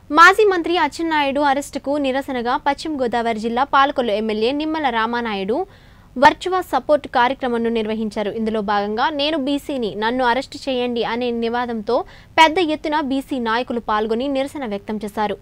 మాజీ మంత్రి అచ్చెన్నాయుడు అరెస్టుకు నిరసనగా పశ్చిమ గోదావరి జిల్లా Palakollu MLA Nimmala Ramanaidu virtual support కార్యక్రమంను నిర్వహించారు ఇందులో భాగంగా నేను బీసీని నన్ను అరెస్టు చేయండి అనే నివాదంతో పెద్ద ఎత్తున బీసీ నాయకులు పాల్గొని నిరసన వ్యక్తం చేశారు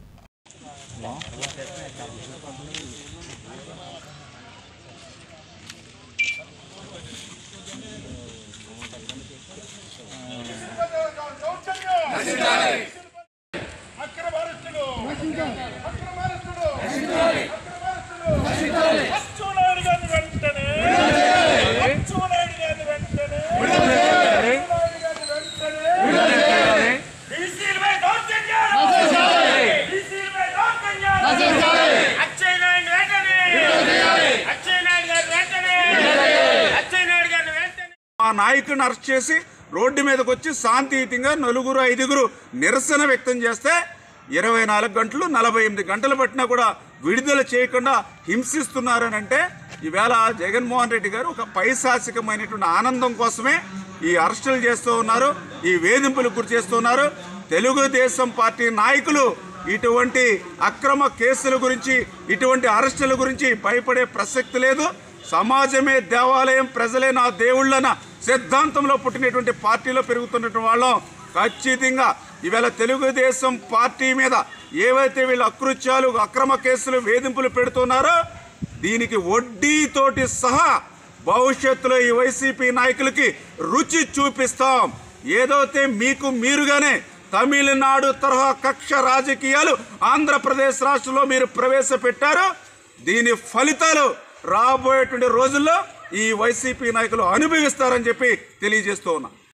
అచ్చునాయుడు గారిని వెంటనే అచ్చునాయుడు గారిని వెంటనే అచ్చునాయుడు గారిని వెంటనే బీసీలపై దౌర్జన్యాలు బీసీలపై దౌర్జన్యాలు అచ్చెన్నాయుడు వెంటనే అచ్చెన్నాయుడు గారిని వెంటనే అచ్చెన్నాయుడు గారిని వెంటనే ఆ నాయకుడిని అరెస్ట్ చేసి రోడ్డు మీదకి వచ్చి శాంతియుతంగా నలుగురు ఐదుగురు నిరసన వ్యక్తం చేస్తే ఇరవై నాలుగు గంటలు నలభై ఎనిమిది గంటలు పట్టినా కూడా విడుదల చేయకుండా హింసిస్తున్నారని అంటే ఈవేళ జగన్మోహన్ రెడ్డి గారు ఒక పైశాసికమైనటువంటి ఆనందం కోసమే ఈ అరెస్టులు చేస్తూ ఉన్నారు ఈ వేధింపులకు గురి చేస్తూ ఉన్నారు తెలుగుదేశం పార్టీ నాయకులు ఇటువంటి అక్రమ కేసుల గురించి ఇటువంటి అరెస్టుల గురించి భయపడే ప్రసక్తి లేదు సమాజమే దేవాలయం ప్రజలే నా దేవుళ్ళన సిద్ధాంతంలో పుట్టినటువంటి పార్టీలో పెరుగుతున్నటువంటి వాళ్ళం ఖచ్చితంగా ఈవేళ తెలుగుదేశం పార్టీ మీద ఏవైతే వీళ్ళు అకృత్యాలు అక్రమ కేసులు వేధింపులు పెడుతున్నారో దీనికి వడ్డీతోటి సహా భవిష్యత్తులో ఈ వైసీపీ నాయకులకి రుచి చూపిస్తాం ఏదైతే మీకు మీరుగానే తమిళనాడు తరహా కక్ష రాజకీయాలు ఆంధ్రప్రదేశ్ రాష్ట్రంలో మీరు ప్రవేశపెట్టారు దీని ఫలితాలు రాబోయేటువంటి రోజుల్లో ఈ వైసీపీ నాయకులు అనుభవిస్తారని చెప్పి తెలియజేస్తూ ఉన్నా